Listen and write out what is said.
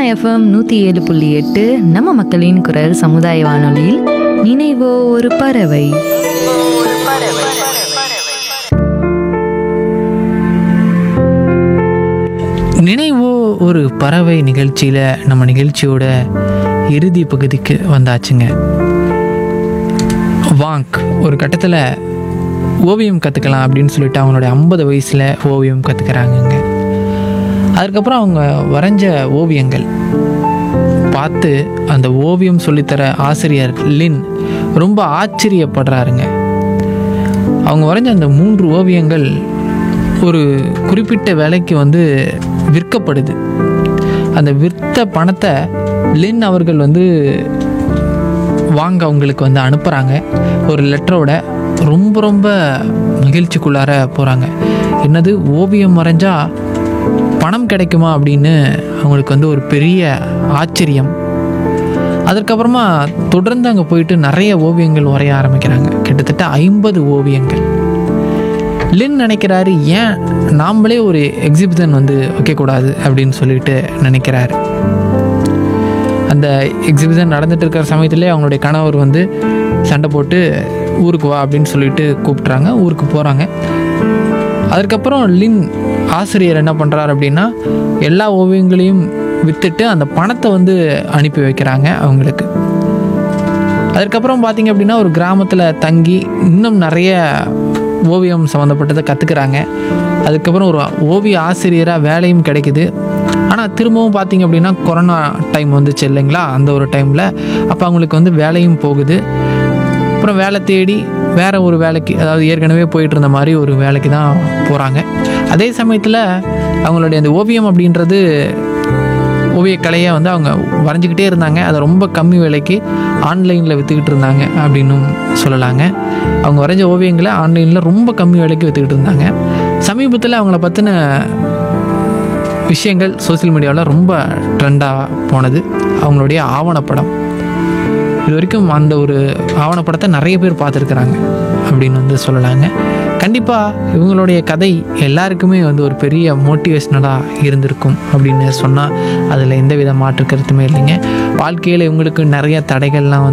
FM நூற்றி ஏழு புள்ளி எட்டு நம்ம மக்களின் குரல் சமுதாய வானொலியில் நினைவோ ஒரு பறவை நினைவோ ஒரு பறவை நிகழ்ச்சியில் நம்ம நிகழ்ச்சியோட இறுதி பகுதிக்கு வந்தாச்சுங்க வாங்க் ஒரு கட்டத்தில் ஓவியம் கற்றுக்கலாம் அப்படின்னு சொல்லிட்டு அவங்களோட ஐம்பது வயசில் ஓவியம் கற்றுக்கிறாங்கங்க அதுக்கப்புறம் அவங்க வரைஞ்ச ஓவியங்கள் பார்த்து அந்த ஓவியம் சொல்லித்தர ஆசிரியர் லின் ரொம்ப ஆச்சரியப்படுறாருங்க அவங்க வரைஞ்ச அந்த மூன்று ஓவியங்கள் ஒரு குறிப்பிட்ட விலைக்கு வந்து விற்கப்படுது அந்த விற்ற பணத்தை லின் அவர்கள் வந்து வாங்க அவங்களுக்கு வந்து அனுப்புகிறாங்க ஒரு லெட்டரோட ரொம்ப ரொம்ப மகிழ்ச்சிக்குள்ளார போகிறாங்க என்னது ஓவியம் வரைஞ்சா பணம் கிடைக்குமா அப்படின்னு அவங்களுக்கு வந்து ஒரு பெரிய ஆச்சரியம் அதற்கப்புறமா தொடர்ந்து அங்கே போயிட்டு நிறைய ஓவியங்கள் வரைய ஆரம்பிக்கிறாங்க கிட்டத்தட்ட ஐம்பது ஓவியங்கள் லின் நினைக்கிறாரு ஏன் நாமளே ஒரு எக்ஸிபிஷன் வந்து வைக்கக்கூடாது அப்படின்னு சொல்லிட்டு நினைக்கிறாரு அந்த எக்ஸிபிஷன் நடந்துட்டு இருக்கிற சமயத்திலே அவங்களுடைய கணவர் வந்து சண்டை போட்டு ஊருக்கு வா அப்படின்னு சொல்லிட்டு கூப்பிட்றாங்க ஊருக்கு போகிறாங்க அதுக்கப்புறம் லின் ஆசிரியர் என்ன பண்ணுறாரு அப்படின்னா எல்லா ஓவியங்களையும் விற்றுட்டு அந்த பணத்தை வந்து அனுப்பி வைக்கிறாங்க அவங்களுக்கு அதுக்கப்புறம் பார்த்தீங்க அப்படின்னா ஒரு கிராமத்தில் தங்கி இன்னும் நிறைய ஓவியம் சம்மந்தப்பட்டதை கற்றுக்குறாங்க அதுக்கப்புறம் ஒரு ஓவிய ஆசிரியராக வேலையும் கிடைக்குது ஆனால் திரும்பவும் பார்த்தீங்க அப்படின்னா கொரோனா டைம் வந்துச்சு இல்லைங்களா அந்த ஒரு டைமில் அப்போ அவங்களுக்கு வந்து வேலையும் போகுது அப்புறம் வேலை தேடி வேற ஒரு வேலைக்கு அதாவது ஏற்கனவே போயிட்டு இருந்த மாதிரி ஒரு வேலைக்கு தான் போகிறாங்க அதே சமயத்தில் அவங்களுடைய அந்த ஓவியம் அப்படின்றது ஓவியக்கலையை வந்து அவங்க வரைஞ்சிக்கிட்டே இருந்தாங்க அதை ரொம்ப கம்மி விலைக்கு ஆன்லைனில் விற்றுக்கிட்டு இருந்தாங்க அப்படின்னும் சொல்லலாங்க அவங்க வரைஞ்ச ஓவியங்களை ஆன்லைனில் ரொம்ப கம்மி விலைக்கு விற்றுக்கிட்டு இருந்தாங்க சமீபத்தில் அவங்கள பற்றின விஷயங்கள் சோஷியல் மீடியாவில் ரொம்ப ட்ரெண்டாக போனது அவங்களுடைய ஆவணப்படம் இது வரைக்கும் அந்த ஒரு ஆவணப்படத்தை நிறைய பேர் பார்த்துருக்குறாங்க அப்படின்னு வந்து சொல்லலாங்க கண்டிப்பாக இவங்களுடைய கதை எல்லாருக்குமே வந்து ஒரு பெரிய மோட்டிவேஷ்னலாக இருந்திருக்கும் அப்படின்னு சொன்னால் அதில் எந்த வித மாற்று கருத்துமே இல்லைங்க வாழ்க்கையில் இவங்களுக்கு நிறைய தடைகள்லாம் வந்து